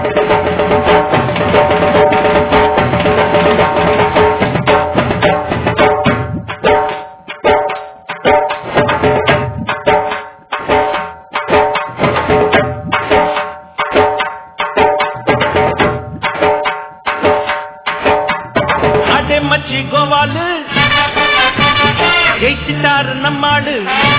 அடே மச்சி கோவாலு ஜெயிச்சிட்டாரு நம்மாடு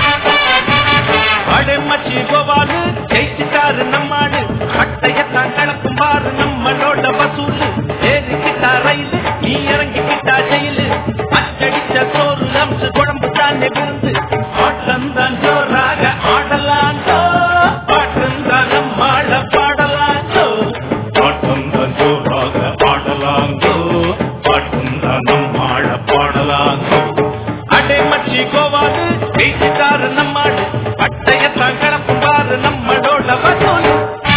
அடே மச்சி கோவாலு ஜெயிச்சிட்டாரு நம்மாடு அட்டையத்தான் கலக்கும் பாரு நம்மளோட வசூலு ஏறிக்கிட்டா ரயிலு நீ இறங்கிக்கிட்டா ஜெயிலு அச்சடிச்ச சோறு அம்சு குழம்பு தானே விருந்து ஆட்டம்தான் ஜோராக ஆடலாங்கோ பாட்டுந்தான் நம்மாட பாடலாங்கோ பாட்டம் தான் ஜோராக ஆடலாங்கோ பாட்டம் தான் நம்மாழ பாடலாங்கோ அடே மச்சி கோவாது ஜெயிச்சிட்டாரு நம்மாடு அட்டையத்தான் கலப்பும் பாரு நம்மளோட வசூலு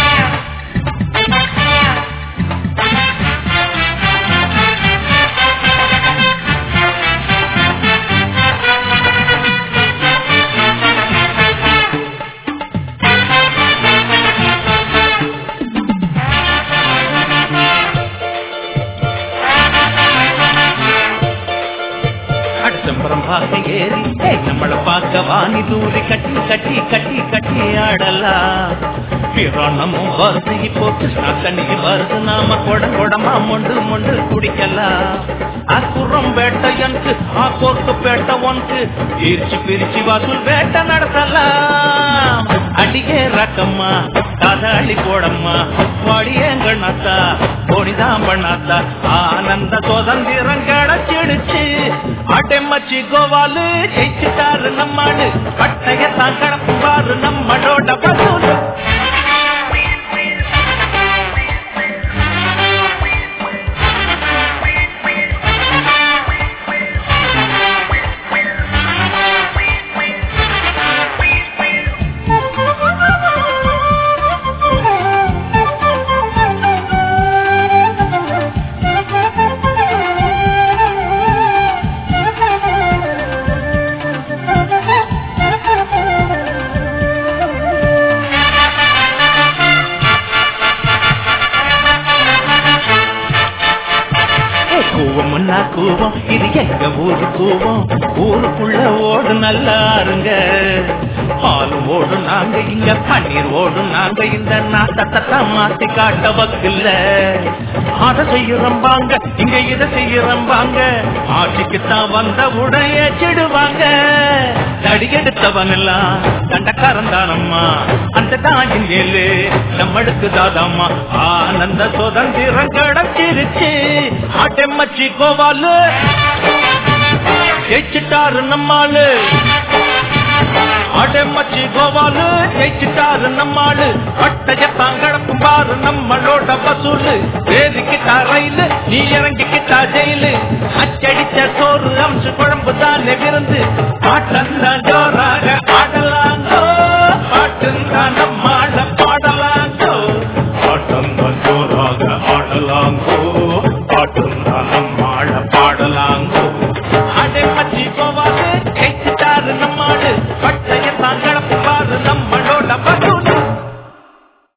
அடுத்தம்பரம் பார்க்க ஏறி ஏய், நம்மள பார்க்க வாணி தூரி கட்டி கட்டி கட்டி கட்டி ஆடலாம் பிராணமும் வருது இப்போ கிருஷ்ணா தண்ணி வருது நாம கொட கொடமா மொண்டு மொண்டு குடிக்கலாம் அக்குறம் வேட்டையனுக்கு ஆ கோர்க்கு பேட்ட ஒன்க்கு பிரிச்சு பிரிச்சு வசூல் வேட்டை நடத்தலாம் அடியே ரக்கம்மா காதாளி கோடம்மா வாடியங்கண்ணாத்தா போனிதான் பண்ணாத்தா ஆனந்த சுதந்திரம் கிடைச்சிடுச்சு அடமச்சி கோவாலு ஜெயிச்சுட்டாரு நம்மாடு பட்டையத்தான் கடப்பாரு நம்மளோட வசூலு ஏய், கூவம்னா கூவம் இது எங்க ஊரு கூவம் ஊருக்குள்ள ஓடு நல்லா இருங்க பாலும் ஓடும் நாங்க இங்க பன்னீர் ஓடும் நாங்க இந்த நாட்டத்தை மாத்தி காட்ட வக்கில்ல அத செய்யறம்பாங்க இங்க இத செய்யறம்பாங்க ஆட்சிக்கு தான் வந்த உடைய செடுவாங்க தடியெடுத்தவன் எல்லாம் தண்டக்காரன் தானம்மா அந்த தாயின் மேலு நம்மளுக்கு தாதாம்மா ஆனந்த சுதந்திரம் கிடைச்சிருச்சு ஆட்டமச்சி கோவாலு ஜெயிச்சிட்டாரு நம்மாளு அடமச்சி கோவாலு ஜெயிச்சிட்டாரு நம்மாளு பட்டயத்தான் கடப்பும் பாரு நம்மளோட வசூலு வேதிக்கிட்டா ரயிலு நீ இறங்கிக்கிட்டா ஜெயிலு அச்சடிச்ச சோறு அம்சு குழம்பு தானே விருந்து பாட்டந்தான் ஜோராக ஆடலாங்கோ பாட்டுந்தான் நம்மாட பாடலாங்கோ பாட்டம் தான் ஜோராக ஆடலாங்கோ பாட்டம் தான் நம்மாழ பாடலாங்கோ